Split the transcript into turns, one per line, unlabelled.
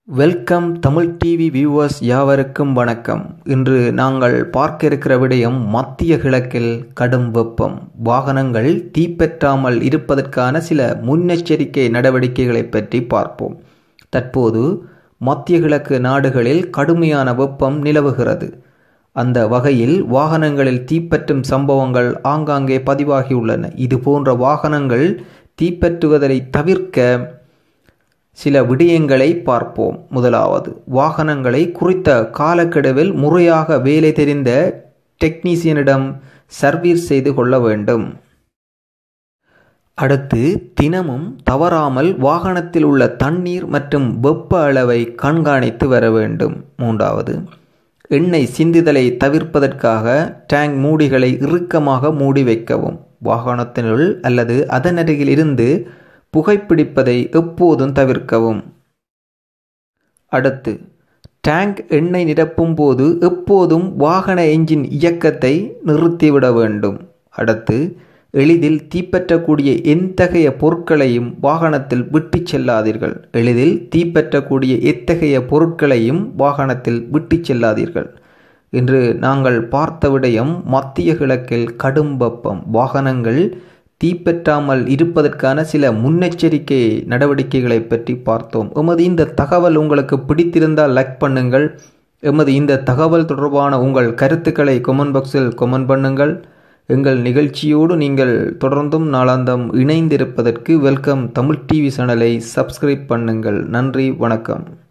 welcome Tamil TV viewers யாவருக்கும் வணக்கம் இன்று நாங்கள் பார்க்க இருக்கிற விடயம் மத்திய கிழக்கில் கடும் வெப்பம் வாகனங்கள் தீப்பற்றாமல் இருப்பதற்கான சில முன்னெச்சரிக்கை நடவடிக்கைகளை பற்றி பார்ப்போம் தற்போது மத்திய கிழக்கு நாடுகளில் கடுமையான வெப்பம் நிலவுகிறது அந்த வகையில் வாகனங்களில் தீப்பற்றும் சம்பவங்கள் ஆங்காங்கே பதிவாகியுள்ளன இது போன்ற வாகனங்கள் தீப்பற்றுவதை தவிர்க்க சில விடயங்களை பார்ப்போம் முதலாவது வாகனங்களை குறித்த காலக்கெடுவில் முறையாக வேலை தெரிந்த டெக்னீசியனிடம் சர்வீஸ் செய்து கொள்ள வேண்டும் அடுத்து தினமும் தவறாமல் வாகனத்தில் உள்ள தண்ணீர் மற்றும் வெப்ப அளவை கண்காணித்து வர வேண்டும் மூன்றாவது எண்ணெய் சிந்துதலை தவிர்ப்பதற்காக டேங்க் மூடிகளை இறுக்கமாக மூடி வைக்கவும் வாகனத்தினுள் அல்லது அதன் அருகில் இருந்து புகைப்பிடிப்பதை எப்போதும் தவிர்க்கவும் அடுத்து டேங்க் எண்ணெய் நிரப்பும் போது எப்போதும் வாகன என்ஜின் இயக்கத்தை நிறுத்திவிட வேண்டும் அடுத்து எளிதில் தீப்பற்றக்கூடிய எத்தகைய பொருட்களையும் வாகனத்தில் விட்டு செல்லாதீர்கள் எளிதில் தீப்பற்றக்கூடிய எத்தகைய பொருட்களையும் வாகனத்தில் விட்டு செல்லாதீர்கள் இன்று நாங்கள் பார்த்த விடயம் மத்திய கிழக்கில் கடும் வெப்பம் வாகனங்கள் தீப்பற்றாமல் இருப்பதற்கான சில முன்னெச்சரிக்கை நடவடிக்கைகளை பற்றி பார்த்தோம் எமது இந்த தகவல் உங்களுக்கு பிடித்திருந்தால் லைக் பண்ணுங்கள் எமது இந்த தகவல் தொடர்பான உங்கள் கருத்துக்களை கொமெண்ட் பாக்ஸில் கொமெண்ட் பண்ணுங்கள் எங்கள் நிகழ்ச்சியோடு நீங்கள் தொடர்ந்தும் நாளாந்தம் இணைந்திருப்பதற்கு வெல்கம் தமிழ் டிவி சேனலை சப்ஸ்கிரைப் பண்ணுங்கள் நன்றி வணக்கம்